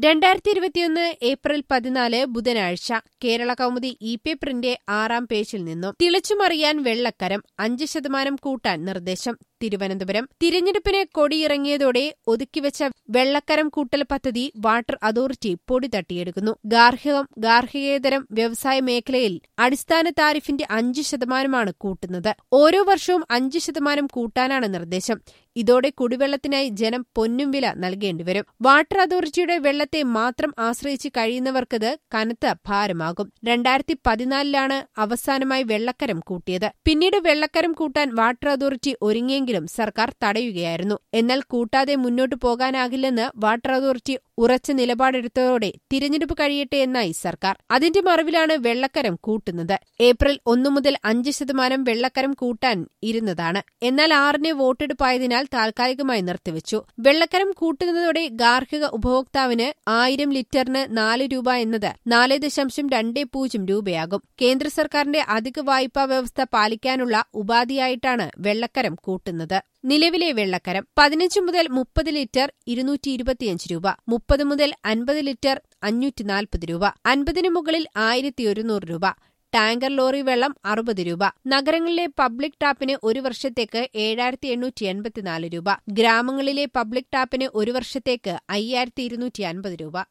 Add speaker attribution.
Speaker 1: രണ്ടായിരത്തി ഇരുപത്തിയൊന്ന് ഏപ്രിൽ പതിനാല് ബുധനാഴ്ച കേരള കൗമുദി ഇ പേപ്പറിന്റെ ആറാം പേജിൽ നിന്നും തിളച്ചുമറിയാൻ വെള്ളക്കരം അഞ്ച് ശതമാനം കൂട്ടാൻ നിർദ്ദേശം തിരുവനന്തപുരം തിരഞ്ഞെടുപ്പിന് കൊടിയിറങ്ങിയതോടെ ഒതുക്കിവെച്ച വെള്ളക്കരം കൂട്ടൽ പദ്ധതി വാട്ടർ അതോറിറ്റി പൊടി തട്ടിയെടുക്കുന്നു ഗാർഹികം ഗാർഹികേതരം വ്യവസായ മേഖലയിൽ അടിസ്ഥാന താരിഫിന്റെ അഞ്ച് ശതമാനമാണ് കൂട്ടുന്നത് ഓരോ വർഷവും അഞ്ച് ശതമാനം കൂട്ടാനാണ് നിർദ്ദേശം ഇതോടെ കുടിവെള്ളത്തിനായി ജനം പൊന്നും വില നൽകേണ്ടിവരും വാട്ടർ അതോറിറ്റിയുടെ വെള്ളത്തെ മാത്രം ആശ്രയിച്ച് കഴിയുന്നവർക്കത് കനത്ത ഭാരമാകും രണ്ടായിരത്തി പതിനാലിലാണ് അവസാനമായി വെള്ളക്കരം കൂട്ടിയത് പിന്നീട് വെള്ളക്കരം കൂട്ടാൻ വാട്ടർ അതോറിറ്റി ഒരുങ്ങിയെങ്കിലും സർക്കാർ തടയുകയായിരുന്നു എന്നാൽ കൂട്ടാതെ മുന്നോട്ടു പോകാനാകില്ലെന്ന് വാട്ടർ അതോറിറ്റി ഉറച്ച നിലപാടെടുത്തതോടെ തിരഞ്ഞെടുപ്പ് കഴിയട്ടെ എന്നായി സർക്കാർ അതിന്റെ മറവിലാണ് വെള്ളക്കരം കൂട്ടുന്നത് ഏപ്രിൽ ഒന്നു മുതൽ അഞ്ച് ശതമാനം വെള്ളക്കരം കൂട്ടാൻ ഇരുന്നതാണ് എന്നാൽ ആറിന് വോട്ടെടുപ്പായതിനാൽ താൽക്കാലികമായി നിർത്തിവച്ചു വെള്ളക്കരം കൂട്ടുന്നതോടെ ഗാർഹിക ഉപഭോക്താവിന് ആയിരം ലിറ്ററിന് നാല് രൂപ എന്നത് നാല് ദശാംശം രണ്ട് പൂജ്യം രൂപയാകും കേന്ദ്ര സർക്കാരിന്റെ അധിക വായ്പാ വ്യവസ്ഥ പാലിക്കാനുള്ള ഉപാധിയായിട്ടാണ് വെള്ളക്കരം കൂട്ടുന്നത് നിലവിലെ വെള്ളക്കരം പതിനഞ്ച് മുതൽ മുപ്പത് ലിറ്റർ ഇരുന്നൂറ്റി ഇരുപത്തിയഞ്ച് രൂപ മുപ്പത് മുതൽ അൻപത് ലിറ്റർ അഞ്ഞൂറ്റി നാൽപ്പത് രൂപ അൻപതിനു മുകളിൽ ആയിരത്തി ഒരുന്നൂറ് രൂപ ടാങ്കർ ലോറി വെള്ളം അറുപത് രൂപ നഗരങ്ങളിലെ പബ്ലിക് ടാപ്പിന് ഒരു വർഷത്തേക്ക് ഏഴായിരത്തി എണ്ണൂറ്റി എൺപത്തിനാല് രൂപ ഗ്രാമങ്ങളിലെ പബ്ലിക് ടാപ്പിന് ഒരു വർഷത്തേക്ക് അയ്യായിരത്തി ഇരുന്നൂറ്റി അൻപത് രൂപ